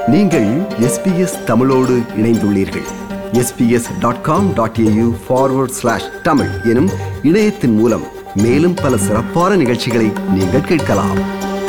நீங்கள் எஸ்பிஎஸ் தமிழோடு இணைந்துள்ளீர்கள் SBS dot com dot AU forward slash Tamil எனும் இணையத்தின் மூலம் மேலும் பல சிறப்பான நிகழ்ச்சிகளை நீங்கள் கேட்கலாம்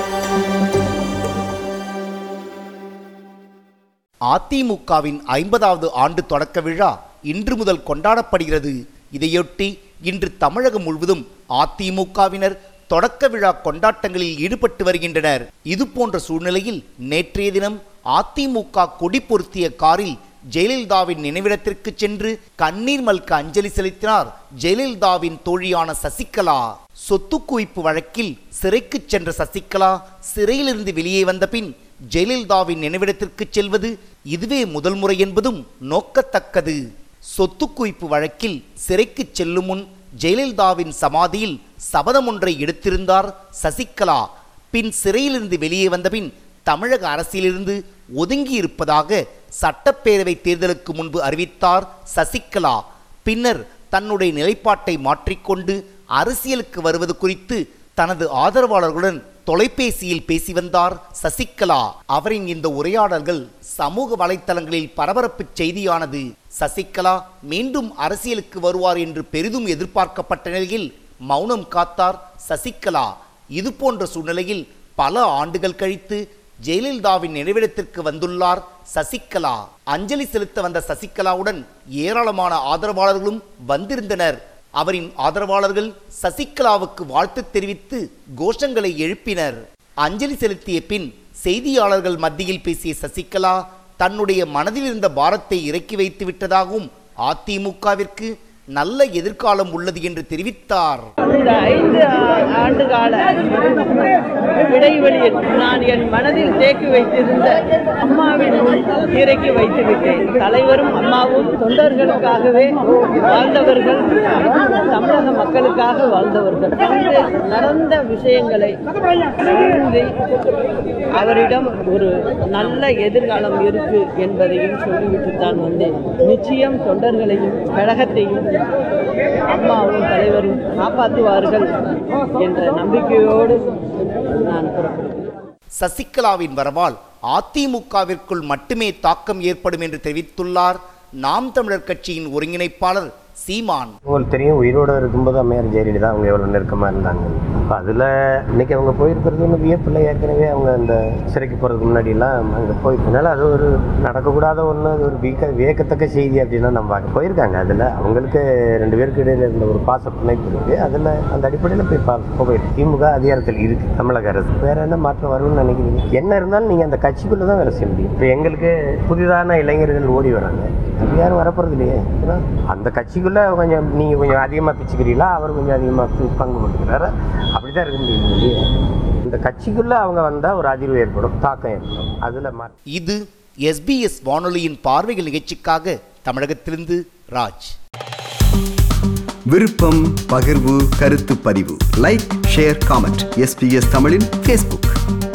அதிமுகவின் ஐம்பதாவது ஆண்டு தொடக்க விழா இன்று முதல் கொண்டாடப்படுகிறது இதையொட்டி இன்று தமிழகம் முழுவதும் அதிமுகவினர் தொடக்க விழா கொண்டாட்டங்களில் ஈடுபட்டு வருகின்றனர் இது போன்ற சூழ்நிலையில் நேற்றைய தினம் அதிமுக கொடி பொருத்திய காரில் ஜெயலலிதாவின் நினைவிடத்திற்கு சென்று கண்ணீர் மல்க அஞ்சலி செலுத்தினார் ஜெயலலிதாவின் தோழியான சசிகலா சொத்து குவிப்பு வழக்கில் சிறைக்கு சென்ற சசிகலா சிறையிலிருந்து வெளியே வந்த பின் ஜெயலலிதாவின் நினைவிடத்திற்கு செல்வது இதுவே முதல் முறை என்பதும் நோக்கத்தக்கது சொத்து குவிப்பு வழக்கில் சிறைக்கு செல்லும் முன் ஜெயலலிதாவின் சமாதியில் சபதம் ஒன்றை எடுத்திருந்தார் சசிகலா பின் சிறையிலிருந்து வெளியே வந்தபின் தமிழக அரசியலிருந்து ஒதுங்கி இருப்பதாக சட்டப்பேரவை தேர்தலுக்கு முன்பு அறிவித்தார் சசிகலா பின்னர் தன்னுடைய நிலைப்பாட்டை மாற்றிக்கொண்டு அரசியலுக்கு வருவது குறித்து தனது ஆதரவாளர்களுடன் தொலைபேசியில் பேசி வந்தார் சசிகலா அவரின் இந்த உரையாடல்கள் சமூக வலைத்தளங்களில் பரபரப்பு செய்தியானது சசிகலா மீண்டும் அரசியலுக்கு வருவார் என்று பெரிதும் எதிர்பார்க்கப்பட்ட நிலையில் மௌனம் காத்தார் சசிகலா இது போன்ற சூழ்நிலையில் பல ஆண்டுகள் கழித்து ஜெயலலிதாவின் நினைவிடத்திற்கு வந்துள்ளார் சசிகலா அஞ்சலி செலுத்த வந்த சசிகலாவுடன் ஏராளமான ஆதரவாளர்களும் வந்திருந்தனர் அவரின் ஆதரவாளர்கள் சசிகலாவுக்கு வாழ்த்து தெரிவித்து கோஷங்களை எழுப்பினர் அஞ்சலி செலுத்திய பின் செய்தியாளர்கள் மத்தியில் பேசிய சசிகலா தன்னுடைய மனதில் இருந்த பாரத்தை இறக்கி வைத்து விட்டதாகவும் அதிமுகவிற்கு நல்ல எதிர்காலம் உள்ளது என்று தெரிவித்தார் இந்த ஐந்து ஆ- ஆண்டு கால இடைவெளியில் நான் என் மனதில் தேக்கி வைத்திருந்த அம்மாவின் முன் இறக்கி வைத்து விட்டேன் தலைவரும் அம்மாவும் தொண்டர்களுக்காகவே வாழ்ந்தவர்கள் தமிழக மக்களுக்காக வாழ்ந்தவர்கள் வந்து நடந்த விஷயங்களை உணர்ந்து அவரிடம் ஒரு நல்ல எதிர்காலம் இருக்கு என்பதையும் சொல்லிவிட்டு தான் வந்தேன் நிச்சயம் தொண்டர்களையும் கழகத்தையும் அம்மாவும் தலைவரும் காப்பாற்றுவார்கள் என்ற நம்பிக்கையோடு நான் புறப்படுகிறேன் சசிகலாவின் வரவால் அதிமுகவிற்குள் மட்டுமே தாக்கம் ஏற்படும் என்று தெரிவித்துள்ளார் நாம் தமிழர் கட்சியின் ஒருங்கிணைப்பாளர் சீமான் உங்களுக்கு தெரியும் உயிரோடு இருக்கும்போது அம்மையார் ஜெயலலிதா அவங்க எவ்வளோ நெருக்கமாக இருந்தாங்க அப்போ அதில் இன்னைக்கு அவங்க போயிருக்கிறது ஒன்றும் வியப்பில்லை ஏற்கனவே அவங்க அந்த சிறைக்கு போகிறதுக்கு முன்னாடிலாம் அங்கே போயிருக்கனால அது ஒரு நடக்கக்கூடாத ஒன்று அது ஒரு வியக்க வியக்கத்தக்க செய்தி அப்படின்னா நம்ம பார்க்க போயிருக்காங்க அதில் அவங்களுக்கு ரெண்டு பேருக்கு இடையில இருந்த ஒரு பாச பிணைப்பு இருக்குது அதில் அந்த அடிப்படையில் போய் பார்க்க போயிருக்கு திமுக அதிகாரத்தில் இருக்குது தமிழக அரசு வேற என்ன மாற்றம் வரும்னு நினைக்கிறீங்க என்ன இருந்தாலும் நீங்கள் அந்த கட்சிக்குள்ளே தான் வேலை செய்ய முடியும் இப்போ எங்களுக்கு புதிதான இளைஞர்கள் ஓடி வராங்க அது யாரும் வரப்போகிறது இல்லையே ஏன்னா அந்த கட்சிக்குள்ளே கொஞ்சம் நீங்கள் கொஞ்சம் அதிகமாக பிச்சுக்கிறீங்களா அவர் கொஞ்சம் அதிகமாக பங்கு போட்டுக்கிறாரு அப்படி தான் இருக்க முடியும் இல்லையே இந்த கட்சிக்குள்ளே அவங்க வந்தால் ஒரு அதிர்வு ஏற்படும் தாக்கம் ஏற்படும் அதில் மா இது எஸ்பிஎஸ் வானொலியின் பார்வைகள் நிகழ்ச்சிக்காக தமிழகத்திலிருந்து ராஜ் விருப்பம் பகிர்வு கருத்து பதிவு லைக் ஷேர் காமெண்ட் எஸ்பிஎஸ் தமிழின் ஃபேஸ்புக்